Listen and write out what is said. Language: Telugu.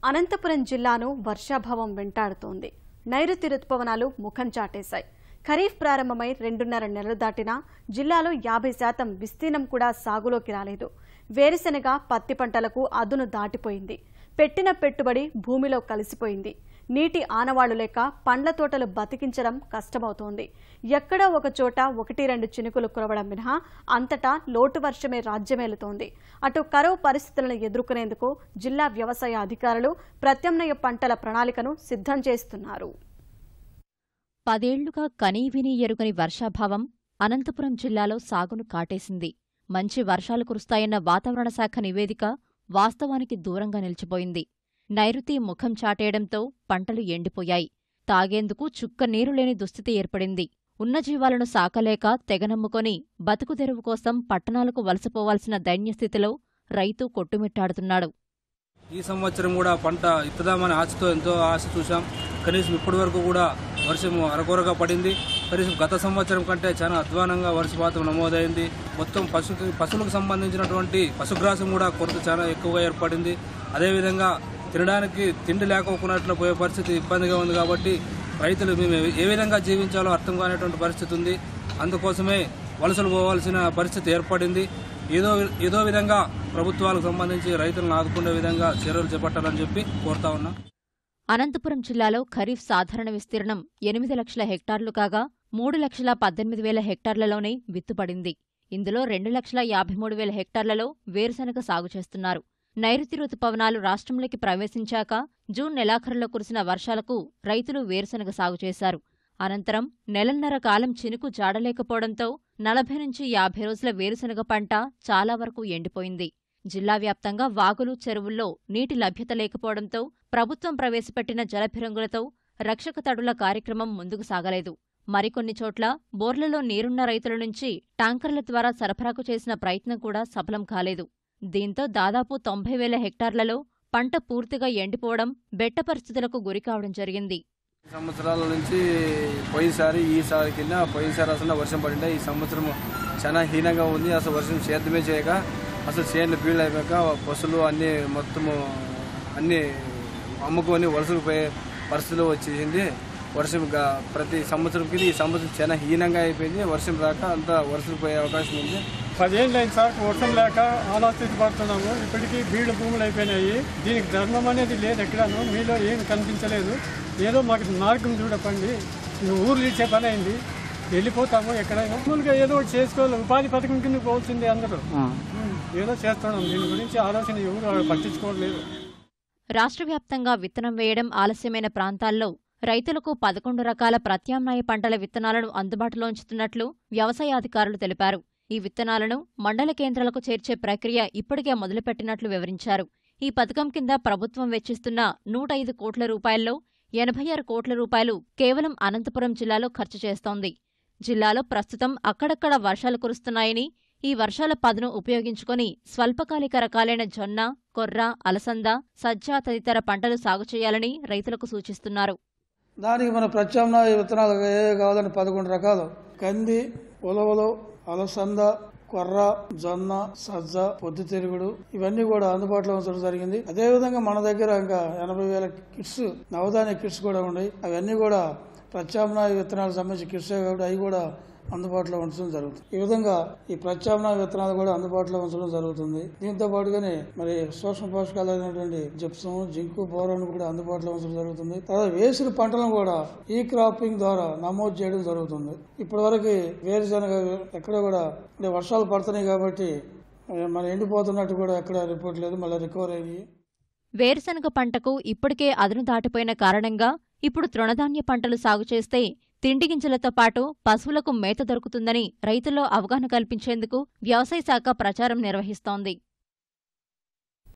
అనంతపురం జిల్లాను వర్షాభావం వెంటాడుతోంది నైరుతి రుతుపవనాలు ముఖం చాటేశాయి ఖరీఫ్ ప్రారంభమై రెండున్నర నెలలు దాటినా జిల్లాలో యాభై శాతం విస్తీర్ణం కూడా సాగులోకి రాలేదు వేరుశెనగ పత్తి పంటలకు అదును దాటిపోయింది పెట్టిన పెట్టుబడి భూమిలో కలిసిపోయింది నీటి ఆనవాళ్లు లేక పండ్ల తోటలు బతికించడం కష్టమవుతోంది ఎక్కడో ఒక చోట ఒకటి రెండు చినుకులు కురవడం మినహా అంతటా లోటు వర్షమే రాజ్యమేలుతోంది అటు కరువు పరిస్థితులను ఎదుర్కొనేందుకు జిల్లా వ్యవసాయ అధికారులు ప్రత్యామ్నాయ పంటల ప్రణాళికను సిద్ధం చేస్తున్నారు పదేళ్లుగా కనీవినీ ఎరుగని వర్షాభావం అనంతపురం జిల్లాలో సాగును కాటేసింది మంచి వర్షాలు కురుస్తాయన్న వాతావరణ శాఖ నివేదిక వాస్తవానికి దూరంగా నిలిచిపోయింది నైరుతి ముఖం చాటేయడంతో పంటలు ఎండిపోయాయి తాగేందుకు చుక్క నీరు లేని దుస్థితి ఏర్పడింది ఉన్న జీవాలను సాకలేక తెగనమ్ముకొని బతుకుదెరువు కోసం పట్టణాలకు వలసపోవాల్సిన దైన్యస్థితిలో రైతు కొట్టుమిట్టాడుతున్నాడు ఈ సంవత్సరం కూడా పంట ఇత్తదామని ఆశతో ఎంతో ఆశ చూశాం కనీసం ఇప్పటి వరకు కూడా వర్షం అరకొరగా పడింది కనీసం గత సంవత్సరం కంటే చాలా అధ్వానంగా వర్షపాతం నమోదైంది మొత్తం పశు పశువులకు సంబంధించినటువంటి పశుగ్రాసం కూడా కొరత చాలా ఎక్కువగా ఏర్పడింది అదేవిధంగా తినడానికి తిండి లేకపోకున్నట్లు పోయే పరిస్థితి ఇబ్బందిగా ఉంది కాబట్టి రైతులు మేము ఏ విధంగా జీవించాలో అర్థం కానిటువంటి పరిస్థితి ఉంది అందుకోసమే వలసలు పోవాల్సిన పరిస్థితి ఏర్పడింది ఏదో ఏదో విధంగా ప్రభుత్వాలకు సంబంధించి రైతులను ఆదుకునే విధంగా చర్యలు చేపట్టాలని చెప్పి కోరుతా ఉన్నా అనంతపురం జిల్లాలో ఖరీఫ్ సాధారణ విస్తీర్ణం ఎనిమిది లక్షల హెక్టార్లు కాగా మూడు లక్షల పద్దెనిమిది వేల హెక్టార్లలోనే విత్తుపడింది ఇందులో రెండు లక్షల యాభై మూడు వేల హెక్టార్లలో వేరుశనగ సాగు చేస్తున్నారు నైరుతి రుతుపవనాలు రాష్ట్రంలోకి ప్రవేశించాక జూన్ నెలాఖరులో కురిసిన వర్షాలకు రైతులు వేరుశనగ సాగు చేశారు అనంతరం నెలన్నర కాలం చినుకు జాడలేకపోవడంతో నలభై నుంచి యాభై రోజుల వేరుశనగ పంట చాలా వరకు ఎండిపోయింది జిల్లా వ్యాప్తంగా వాగులు చెరువుల్లో నీటి లభ్యత లేకపోవడంతో ప్రభుత్వం ప్రవేశపెట్టిన జలభిరంగులతో రక్షక తడుల కార్యక్రమం ముందుకు సాగలేదు మరికొన్ని చోట్ల బోర్లలో నీరున్న రైతుల నుంచి ట్యాంకర్ల ద్వారా సరఫరాకు చేసిన ప్రయత్నం కూడా సఫలం కాలేదు దీంతో దాదాపు తొంభై వేల హెక్టార్లలో పంట పూర్తిగా ఎండిపోవడం బెట్ట పరిస్థితులకు గురికావడం జరిగింది సంవత్సరాల నుంచి పోయినసారి ఈసారి కింద పోయినసారి అసలు వర్షం పడిండే ఈ సంవత్సరం చాలా హీనంగా ఉంది అసలు వర్షం సేద్యమే చేయక అసలు చేనులు బీళ్ళు అయిపోయాక పశువులు అన్ని మొత్తము అన్ని అమ్ముకొని వలసకు పోయే పరిస్థితులు వచ్చేసింది వర్షం గా- ప్రతి సంవత్సరంకి ఈ సంవత్సరం చాలా హీనంగా అయిపోయింది వర్షం రాక అంతా వలసకు పోయే అవకాశం ఉంది పదేళ్ళు అయింది సార్ వర్షం లేక ఆలోస్థితి పడుతున్నాము ఇప్పటికీ బీళ్ళు భూములు అయిపోయినాయి దీనికి ధర్మం అనేది లేదు ఎక్కడాను మీలో ఏం కనిపించలేదు ఏదో మాకు మార్గం చూడపండి ఇంక ఊర్లు ఇచ్చే పని అయింది వెళ్ళిపోతాము ఎక్కడైనా మామూలుగా ఏదో ఒకటి చేసుకోవాలి ఉపాధి పథకం కింద పోవాల్సిందే అందరూ ఉం, ఏదో చేస్తున్నాం దీని గురించి ఆలోచన ఎవరు పట్టించుకోవట్లేదు రాష్ట్ర వ్యాప్తంగా విత్తనం వేయడం ఆలస్యమైన ప్రాంతాల్లో రైతులకు పదకొండు రకాల ప్రత్యామ్నాయ పంటల విత్తనాలను అందుబాటులో ఉంచుతున్నట్లు వ్యవసాయాధికారులు తెలిపారు ఈ విత్తనాలను మండల కేంద్రాలకు చేర్చే ప్రక్రియ ఇప్పటికే మొదలుపెట్టినట్లు వివరించారు ఈ పథకం కింద ప్రభుత్వం వెచ్చిస్తున్న నూట ఐదు కోట్ల రూపాయల్లో ఎనభై ఆరు కోట్ల రూపాయలు కేవలం అనంతపురం జిల్లాలో ఖర్చు చేస్తోంది జిల్లాలో ప్రస్తుతం అక్కడక్కడ వర్షాలు కురుస్తున్నాయని ఈ వర్షాల పదును ఉపయోగించుకొని స్వల్పకాలిక రకాలైన జొన్న కొర్ర అలసంద సజ్జ తదితర పంటలు సాగు చేయాలని రైతులకు సూచిస్తున్నారు దానికి మన ప్రత్యామ్నాయ విత్తనాలు ఏ కావాలని పదకొండు రకాలు కంది ఉలవలు అలసంద కొర్ర జొన్న సజ్జ పొద్దుతిరుగుడు ఇవన్నీ కూడా అందుబాటులో ఉంచడం జరిగింది అదే విధంగా మన దగ్గర ఇంకా ఎనభై వేల కిట్స్ నవధాన్య కిట్స్ కూడా ఉన్నాయి అవన్నీ కూడా ప్రత్యామ్నాయ విత్తనాలకు సంబంధించి కిట్సే కాబట్టి అవి కూడా అందుబాటులో ఉంచడం జరుగుతుంది ఈ విధంగా ఈ ప్రత్యామ్నాయ విత్తనాలు కూడా అందుబాటులో ఉంచడం జరుగుతుంది దీంతో పాటుగానే మరి సూక్ష్మ పోషకాలు అయినటువంటి జిప్సం జింకు బోరాన్ కూడా అందుబాటులో ఉంచడం జరుగుతుంది తర్వాత వేసిన పంటలను కూడా ఈ క్రాపింగ్ ద్వారా నమోదు చేయడం జరుగుతుంది ఇప్పటి వరకు వేరుశనగ ఎక్కడ కూడా అంటే వర్షాలు పడుతున్నాయి కాబట్టి మన ఎండిపోతున్నట్టు కూడా ఎక్కడ రిపోర్ట్ లేదు మళ్ళీ రికవర్ అయ్యి వేరుశనగ పంటకు ఇప్పటికే అదును దాటిపోయిన కారణంగా ఇప్పుడు తృణధాన్య పంటలు సాగు చేస్తే తిండి గింజలతో పాటు పశువులకు మేత దొరుకుతుందని రైతుల్లో అవగాహన కల్పించేందుకు వ్యవసాయ శాఖ ప్రచారం నిర్వహిస్తోంది